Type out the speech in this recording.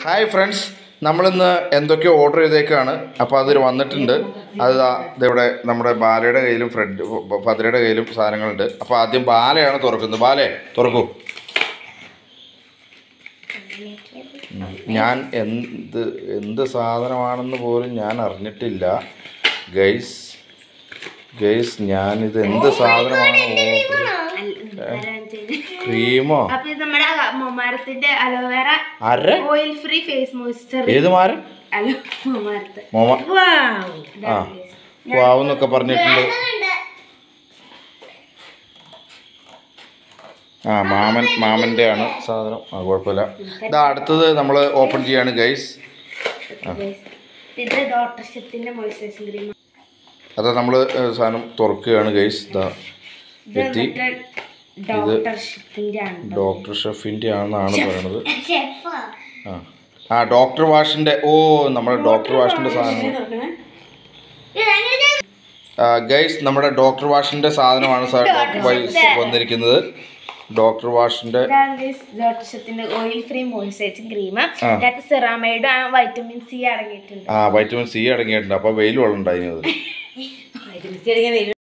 Hi friends നമ്മളിന്ന് എന്തൊക്കെയോ order ചെയ്തേക്കാണ് അപ്പോൾ അതിൽ വന്നിട്ടുണ്ട് അത് ദാ ഇതിവിടെ നമ്മുടെ ബാലയുടെ കയ്യിലും ഫ്രെഡ് ഭദ്രയുടെ കയ്യിലും സാധനങ്ങളുണ്ട് അപ്പോൾ ആദ്യം ബാലയാണ് തുറക്കുന്നത് ബാലേ തുറക്കൂ ഉം. ഞാൻ എന്ത് എന്ത് സാധനമാണെന്ന് പോലും ഞാൻ അറിഞ്ഞിട്ടില്ല ഗൈസ് ഗൈസ് ഞാനിത് എന്ത് സാധനമാണ് ക്രീമോ അപ്പൊ ഇത് നമ്മുടെ മൊമാരത്തിന്റെ അലോവേറ അര ഓയിൽ ഫ്രീ ഫേസ് മോയ്സ്ചർ ഏത് മാരൻ അലോ മൊമാരത്ത് മോമ ആ വാവെന്നൊക്കെ പറഞ്ഞിട്ടുണ്ട് ആ മാമൻ മാമൻ്റെ ആണ് സാധനം ആ കുഴപ്പമില്ല ഇതാ അടുത്തത് നമ്മൾ ഓപ്പൺ ചെയ്യാണ് ഗൈസ് ഇത് ഡോക്ടർ ഷെത്തിന്റെ മോയ്സ്ചറൈസിംഗ് ക്രീം അത് നമ്മൾ സാധനം തുറക്കുകയാണ് ഗൈസ് ഇതാ ഇത് എത്തി ഡോക്ടർ ഷെത്തിന്റെ ആണ് ഡോക്ടർ ഷെഫിൻ്റെ ആണെന്നാണ് പറയണത് ആ ആ ഡോക്ടർ വാഷിൻ്റെ ഓ നമ്മുടെ ഡോക്ടർ വാഷിൻ്റെ സാധനം ഗൈസ് നമ്മുടെ ഡോക്ടർ വാഷിൻ്റെ സാധനമാണ് സാർ ഡോക്ടർ വൈസ് വന്നിരിക്കുന്നത് ഡോക്ടർ വാഷിൻ്റെ ഡോക്ടർ ഷെത്തിന്റെ ഓയിൽ ഫ്രീ മോയ്സ്ചറൈസിംഗ് ക്രീം അതിനകത്ത് സെറാമൈഡ് വൈറ്റമിൻ സി അടങ്ങിയിട്ടുണ്ട് ആ വൈറ്റമിൻ സി അടങ്ങിയിട്ടുണ്ട് അപ്പോൾ വെയിൽ വെള്ളം ഉണ്ടായിരുന്നത് വൈറ്റമിൻ സി അടങ്ങിയ